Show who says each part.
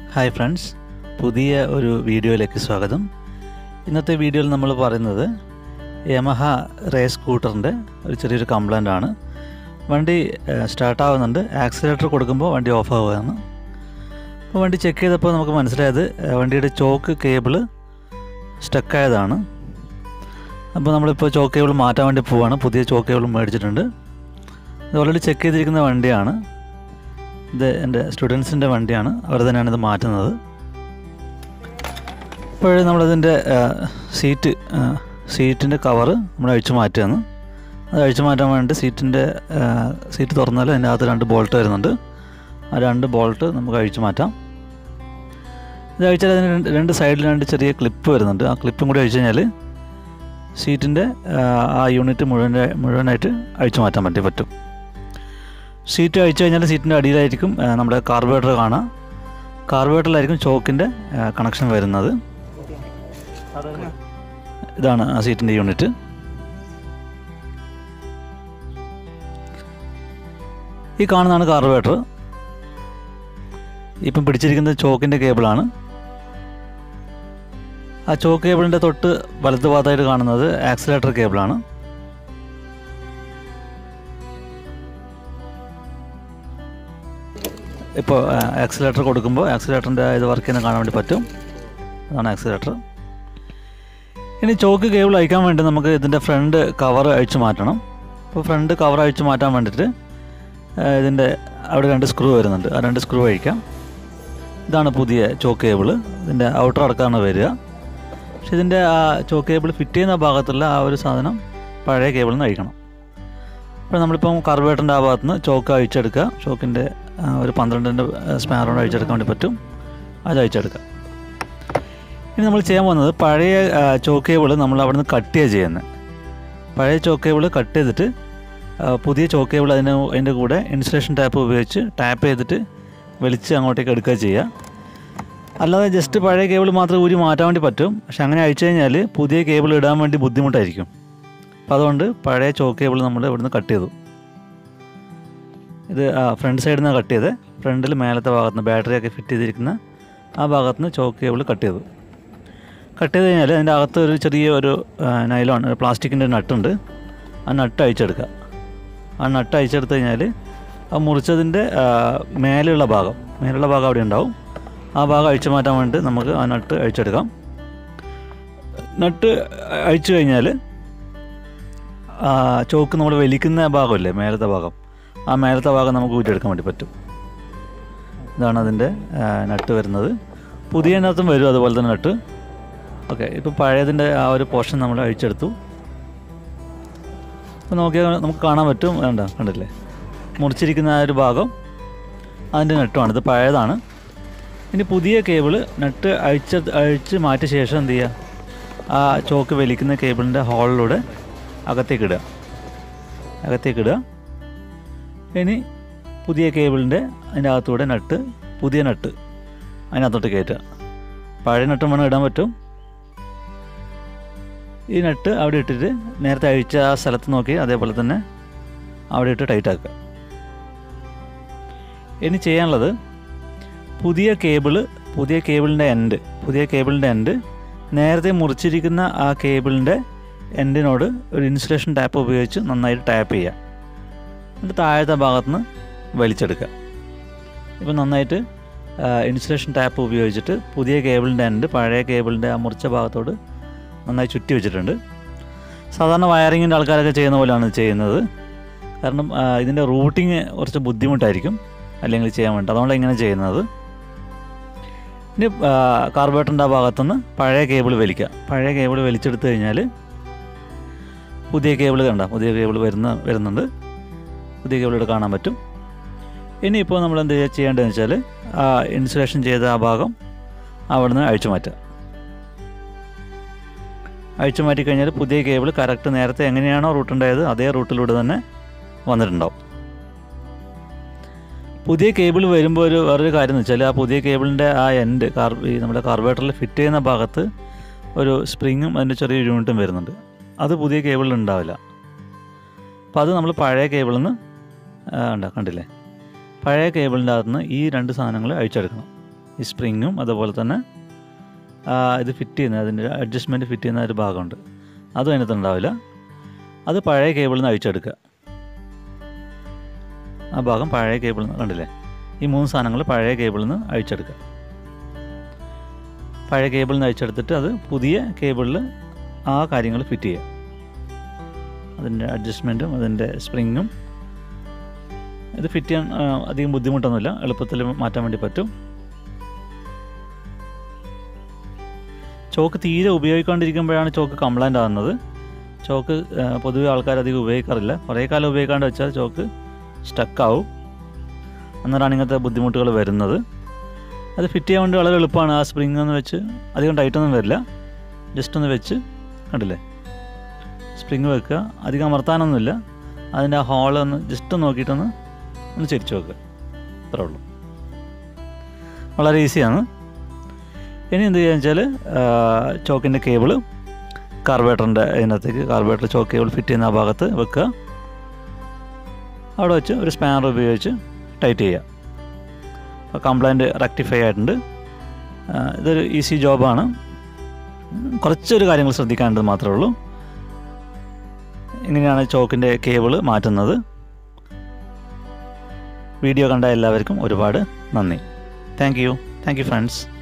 Speaker 1: hi friends പുതിയ ഒരു വീഡിയോയിലേക്ക് സ്വാഗതം ഇന്നത്തെ വീഡിയോയിൽ നമ്മൾ പറയുന്നത് യമഹ റേസ് സ്കൂട്ടറിൻ്റെ ഒരു ചെറിയൊരു കംപ്ലൈൻ്റ് ആണ് വണ്ടി സ്റ്റാർട്ട് ആവുന്നുണ്ട് ആക്സിലേറ്റർ കൊടുക്കുമ്പോൾ വണ്ടി ഓഫ് ആവുകയാണ് അപ്പോൾ വണ്ടി ചെക്ക് ചെയ്തപ്പോൾ നമുക്ക് മനസ്സിലായത് ഏഹ്, വണ്ടിയുടെ ചോക്ക് കേബിള് സ്റ്റക്കായതാണ് അപ്പോൾ നമ്മളിപ്പോൾ ചോക്ക് കേബിൾ മാറ്റാൻ വേണ്ടി പോവാണ് പുതിയ ചോക്ക് കേബിൾ മേടിച്ചിട്ടുണ്ട് ഇത് ഓൾറെഡി ചെക്ക് ചെയ്തിരിക്കുന്ന വണ്ടിയാണ് ഇത് എൻ്റെ സ്റ്റുഡൻസിൻ്റെ വണ്ടിയാണ് അവർ തന്നെയാണ് ഇത് മാറ്റുന്നത് ഇപ്പോൾ നമ്മളിതിൻ്റെ സീറ്റ് സീറ്റിൻ്റെ കവറ് നമ്മൾ അഴിച്ചു മാറ്റുകയാണ് അത് അഴിച്ചു മാറ്റാൻ വേണ്ടി സീറ്റിൻ്റെ സീറ്റ് തുറന്നാൽ അതിൻ്റെ അകത്ത് രണ്ട് ബോൾട്ട് വരുന്നുണ്ട് ആ രണ്ട് ബോൾട്ട് നമുക്ക് അഴിച്ചു മാറ്റാം ഇത് അഴിച്ചാൽ അതിന് രണ്ട് രണ്ട് സൈഡിൽ രണ്ട് ചെറിയ ക്ലിപ്പ് വരുന്നുണ്ട് ആ ക്ലിപ്പും കൂടി അഴിച്ചു കഴിഞ്ഞാൽ സീറ്റിൻ്റെ ആ യൂണിറ്റ് മുഴുവൻ മുഴുവനായിട്ട് അഴിച്ചു മാറ്റാൻ പറ്റി പറ്റും സീറ്റ് അഴിച്ചു കഴിഞ്ഞാൽ സീറ്റിൻ്റെ അടിയിലായിരിക്കും ആ, നമ്മുടെ കാർബേറ്റർ കാണാം കാർബേറ്ററിലായിരിക്കും ചോക്കിൻ്റെ കണക്ഷൻ വരുന്നത് ഇതാണ് ആ സീറ്റിൻ്റെ യൂണിറ്റ് ഈ കാണുന്നതാണ് കാർബേറ്റർ ഇപ്പം പിടിച്ചിരിക്കുന്നത് ചോക്കിൻ്റെ കേബിളാണ് ആ ചോക്ക് കേബിളിൻ്റെ തൊട്ട് വലത്ത് ഭാഗത്തായിട്ട് കാണുന്നത് ആക്സിലേറ്റർ കേബിളാണ് ഇപ്പോൾ ആക്സിലേറ്റർ കൊടുക്കുമ്പോൾ ആക്സിലേറ്ററിൻ്റെ ഇത് വർക്ക് ചെയ്യുന്ന കാണാൻ വേണ്ടി പറ്റും അതാണ് ആക്സിലേറ്റർ ഇനി ചോക്ക് കേബിൾ അയക്കാൻ വേണ്ടി നമുക്ക് ഇതിൻ്റെ ഫ്രണ്ട് കവർ അഴിച്ചു മാറ്റണം അപ്പോൾ ഫ്രണ്ട് കവർ അഴിച്ചു മാറ്റാൻ വേണ്ടിയിട്ട് ആ, ഇതിൻ്റെ അവിടെ രണ്ട് സ്ക്രൂ വരുന്നുണ്ട് ആ രണ്ട് സ്ക്രൂ അഴിക്കാം ഇതാണ് പുതിയ ചോക്ക് കേബിൾ ഇതിൻ്റെ ഔട്ടർ അടക്കമാണ് വരിക പക്ഷെ ഇതിൻ്റെ ആ ചോക്ക് കേബിൾ ഫിറ്റ് ചെയ്യുന്ന ഭാഗത്തുള്ള ആ ഒരു സാധനം പഴയ കേബിളിൽ നിന്ന് അഴിക്കണം അപ്പോൾ നമ്മളിപ്പം കാർബേറ്ററിൻ്റെ ആ ഭാഗത്ത് നിന്ന് ചോക്ക് അഴിച്ചെടുക്കുക ചോക്കിൻ്റെ ആ, ഒരു പന്ത്രണ്ടിൻ്റെ സ്പാനർ കൊണ്ട് അഴിച്ചെടുക്കാൻ വേണ്ടി പറ്റും അത് അഴിച്ചെടുക്കാം ഇനി നമ്മൾ ചെയ്യാൻ പോകുന്നത് പഴയ ആ, ചോക്ക് കേബിൾ നമ്മൾ അവിടെ നിന്ന് കട്ട് ചെയ്യുക ചെയ്യുന്നത് പഴയ ചോക്ക് കേബിൾ കട്ട് ചെയ്തിട്ട് ആ, പുതിയ ചോക്ക് കേബിൾ അതിന് അതിൻ്റെ കൂടെ ഇൻസുലേഷൻ ടാപ്പ് ഉപയോഗിച്ച് ടാപ്പ് ചെയ്തിട്ട് വലിച്ച് അങ്ങോട്ടേക്ക് എടുക്കുക ചെയ്യുക അല്ലാതെ ജസ്റ്റ് പഴയ കേബിൾ മാത്രം ഊരി മാറ്റാൻ വേണ്ടി പറ്റും പക്ഷെ അങ്ങനെ അഴിച്ചു കഴിഞ്ഞാൽ പുതിയ കേബിൾ ഇടാൻ വേണ്ടി ബുദ്ധിമുട്ടായിരിക്കും അപ്പോൾ അതുകൊണ്ട് പഴയ ചോക്ക് കേബിൾ നമ്മൾ ഇവിടുന്ന് കട്ട് ചെയ്തു ഇത് ഫ്രണ്ട് സൈഡിൽ നിന്ന് കട്ട് ചെയ്ത് ഫ്രണ്ടിൽ മേലത്തെ ഭാഗത്ത് നിന്ന് ബാറ്ററിയൊക്കെ ഫിറ്റ് ചെയ്തിരിക്കുന്ന ആ ഭാഗത്ത് നിന്ന് ചോക്ക് കേബിൾ കട്ട് ചെയ്തു കട്ട് ചെയ്ത് കഴിഞ്ഞാൽ അതിൻ്റെ അകത്ത് ഒരു ചെറിയ ഒരു നൈലോൺ പ്ലാസ്റ്റിക്കിൻ്റെ നട്ടുണ്ട് ആ നട്ട് അഴിച്ചെടുക്കുക ആ നട്ട് അഴിച്ചെടുത്ത് കഴിഞ്ഞാൽ ആ മുറിച്ചതിൻ്റെ ആ, മേലെയുള്ള ഭാഗം മേലുള്ള ഭാഗം അവിടെ ഉണ്ടാവും ആ ഭാഗം അഴിച്ചു മാറ്റാൻ വേണ്ടി നമുക്ക് ആ നട്ട് അഴിച്ചെടുക്കാം നട്ട് അഴിച്ചു കഴിഞ്ഞാൽ ആ ചോക്ക് നമ്മൾ വലിക്കുന്ന ഭാഗമില്ലേ മേലത്തെ ഭാഗം ആ മേലത്തെ ഭാഗം നമുക്ക് ഊറ്റിയെടുക്കാൻ വേണ്ടി പറ്റും ഇതാണ് അതിൻ്റെ നട്ട് വരുന്നത് പുതിയ നട്ടും വരും അതുപോലെ തന്നെ നട്ട് ഓക്കെ ഇപ്പോൾ പഴയതിൻ്റെ ആ ഒരു പോർഷൻ നമ്മൾ അഴിച്ചെടുത്തു ഇപ്പോൾ നോക്കിയാൽ നമുക്ക് കാണാൻ പറ്റും വേണ്ട കണ്ടില്ലേ മുറിച്ചിരിക്കുന്ന ആ ഒരു ഭാഗം അതിൻ്റെ നെട്ടുമാണ് ഇത് പഴയതാണ് ഇനി പുതിയ കേബിള് നട്ട് അഴിച്ച അഴിച്ച് മാറ്റിയ ശേഷം എന്ത് ചെയ്യുക ആ ചോക്ക് വലിക്കുന്ന കേബിളിൻ്റെ ഹോളിലൂടെ അകത്തേക്ക് ഇടുക അകത്തേക്ക് ഇടുക ഇനി പുതിയ കേബിളിൻ്റെ അതിൻ്റെ അകത്തൂടെ നട്ട് പുതിയ നട്ട് അതിനകത്തോട്ട് കയറ്റുക പഴയ നട്ടും വേണം ഇടാൻ പറ്റും ഈ നട്ട് അവിടെ ഇട്ടിട്ട് നേരത്തെ അഴിച്ച ആ സ്ഥലത്ത് നോക്കി അതേപോലെ തന്നെ അവിടെ ഇട്ട് ടൈറ്റ് ആക്കുക ഇനി ചെയ്യാനുള്ളത് പുതിയ കേബിള് പുതിയ കേബിളിൻ്റെ എൻഡ് പുതിയ കേബിളിൻ്റെ എൻഡ് നേരത്തെ മുറിച്ചിരിക്കുന്ന ആ കേബിളിൻ്റെ എൻഡിനോട് ഒരു ഇൻസുലേഷൻ ടാപ്പ് ഉപയോഗിച്ച് നന്നായിട്ട് ടാപ്പ് ചെയ്യുക എന്നിട്ട് താഴത്തെ ഭാഗത്തുനിന്ന് വലിച്ചെടുക്കുക ഇപ്പം നന്നായിട്ട് ഇൻസുലേഷൻ ടാപ്പ് ഉപയോഗിച്ചിട്ട് പുതിയ കേബിളിൻ്റെ എൻഡ് പഴയ കേബിളിൻ്റെ ആ മുറിച്ച ഭാഗത്തോട് നന്നായി ചുറ്റി വെച്ചിട്ടുണ്ട് സാധാരണ വയറിങ്ങിൻ്റെ ആൾക്കാരൊക്കെ ചെയ്യുന്ന പോലെയാണ് ഇത് ചെയ്യുന്നത് കാരണം ആ, ഇതിൻ്റെ റൂട്ടിങ് കുറച്ച് ബുദ്ധിമുട്ടായിരിക്കും അല്ലെങ്കിൽ ചെയ്യാൻ വേണ്ടി അതുകൊണ്ട് ഇങ്ങനെ ചെയ്യുന്നത് ഇനി കാർബേറ്ററിൻ്റെ ആ ഭാഗത്തുനിന്ന് പഴയ കേബിൾ വലിക്കുക പഴയ കേബിൾ വലിച്ചെടുത്ത് കഴിഞ്ഞാൽ പുതിയ കേബിൾ കണ്ട പുതിയ കേബിൾ വരുന്ന വരുന്നുണ്ട് പുതിയ കേബിൾ ഇവിടെ കാണാൻ പറ്റും ഇനിയിപ്പോൾ നമ്മൾ എന്ത് ചെയ്യാ- ചെയ്യേണ്ടതെന്ന് വെച്ചാൽ ആ ഇൻസുലേഷൻ ചെയ്ത ആ ഭാഗം അവിടെ നിന്ന് അഴിച്ചു മാറ്റുക അഴിച്ചു മാറ്റി കഴിഞ്ഞാൽ പുതിയ കേബിൾ കറക്റ്റ് നേരത്തെ എങ്ങനെയാണോ റൂട്ട് ഉണ്ടായത് അതേ റൂട്ടിലൂടെ തന്നെ വന്നിട്ടുണ്ടാവും പുതിയ കേബിൾ വരുമ്പോൾ ഒരു വേറൊരു കാര്യം എന്ന് വെച്ചാൽ ആ പുതിയ കേബിളിൻ്റെ ആ എൻഡ് കാർ ഈ നമ്മുടെ കാർബേറ്ററിൽ ഫിറ്റ് ചെയ്യുന്ന ഭാഗത്ത് ഒരു സ്പ്രിങ്ങും അതിൻ്റെ ചെറിയ യൂണിറ്റും വരുന്നുണ്ട് അത് പുതിയ കേബിളിൽ ഉണ്ടാവില്ല അപ്പോൾ അത് നമ്മൾ പഴയ കേബിളിൽ നിന്ന് ഉണ്ടാ കണ്ടില്ലേ പഴയ കേബിളിൻ്റെ അകത്ത് നിന്ന് ഈ രണ്ട് സാധനങ്ങൾ അഴിച്ചെടുക്കണം ഈ സ്പ്രിങ്ങും അതുപോലെ തന്നെ ആ, ഇത് ഫിറ്റ് ചെയ്യുന്ന അതിൻ്റെ അഡ്ജസ്റ്റ്മെൻറ്റ് ഫിറ്റ് ചെയ്യുന്ന ഒരു ഭാഗമുണ്ട് അതും അതിനകത്ത് ഉണ്ടാവില്ല അത് പഴയ കേബിളിൽ നിന്ന് അഴിച്ചെടുക്കുക ആ ഭാഗം പഴയ കേബിളിൽ നിന്ന് കണ്ടില്ലേ ഈ മൂന്ന് സാധനങ്ങൾ പഴയ കേബിളിൽ നിന്ന് അഴിച്ചെടുക്കുക പഴയ കേബിളിൽ നിന്ന് അഴിച്ചെടുത്തിട്ട് അത് പുതിയ കേബിളിൽ ആ കാര്യങ്ങൾ ഫിറ്റ് ചെയ്യുക അതിൻ്റെ അഡ്ജസ്റ്റ്മെൻറ്റും അതിൻ്റെ സ്പ്രിങ്ങും ഇത് ഫിറ്റ് ചെയ്യാൻ ആ, അധികം ബുദ്ധിമുട്ടൊന്നുമില്ല എളുപ്പത്തിൽ മാറ്റാൻ വേണ്ടി പറ്റും ചോക്ക് തീരെ ഉപയോഗിക്കാണ്ടിരിക്കുമ്പോഴാണ് ചോക്ക് കംപ്ലൈൻ്റ് ആകുന്നത് ചോക്ക് ആ, പൊതുവെ ആൾക്കാർ അധികം ഉപയോഗിക്കാറില്ല കുറേ കാലം ഉപയോഗിക്കാണ്ട് വെച്ചാൽ ചോക്ക് സ്റ്റക്കാവും അന്നേരമാണ് ഇങ്ങനത്തെ ബുദ്ധിമുട്ടുകൾ വരുന്നത് അത് ഫിറ്റ് ചെയ്യാൻ വേണ്ടി വളരെ എളുപ്പമാണ് ആ സ്പ്രിങ് ഒന്ന് വെച്ച് അധികം ടൈറ്റൊന്നും വരില്ല ജസ്റ്റ് ഒന്ന് വെച്ച് കണ്ടില്ലേ സ്പ്രിങ് വെക്കുക അധികം അമർത്താനൊന്നുമില്ല അതിൻ്റെ ആ ഹോൾ ഒന്ന് ജസ്റ്റ് നോക്കിയിട്ടൊന്ന് ഒന്ന് ചെരിച്ച് വെക്കുക അത്രേ ഉള്ളൂ വളരെ ഈസിയാണ് ഇനി എന്ത് ചെയ്യുക വെച്ചാൽ ചോക്കിൻ്റെ കേബിള് കാർബേറ്ററിൻ്റെ അതിനകത്തേക്ക് കാർബേറ്റർ ചോക്ക് കേബിൾ ഫിറ്റ് ചെയ്യുന്ന ആ ഭാഗത്ത് വെക്കുക അവിടെ വെച്ച് ഒരു സ്പാനർ ഉപയോഗിച്ച് ടൈറ്റ് ചെയ്യുക അപ്പോൾ കംപ്ലൈൻറ്റ് റെക്ടിഫൈ ആയിട്ടുണ്ട് ആ, ഇതൊരു ഈസി ജോബാണ് ഉം, കുറച്ചൊരു കാര്യങ്ങൾ ശ്രദ്ധിക്കാനുള്ളത് മാത്രമേ ഉള്ളൂ ഇങ്ങനെയാണ് ചോക്കിൻ്റെ കേബിള് മാറ്റുന്നത് വീഡിയോ കണ്ട എല്ലാവർക്കും ഒരുപാട് നന്ദി thank you thank you friends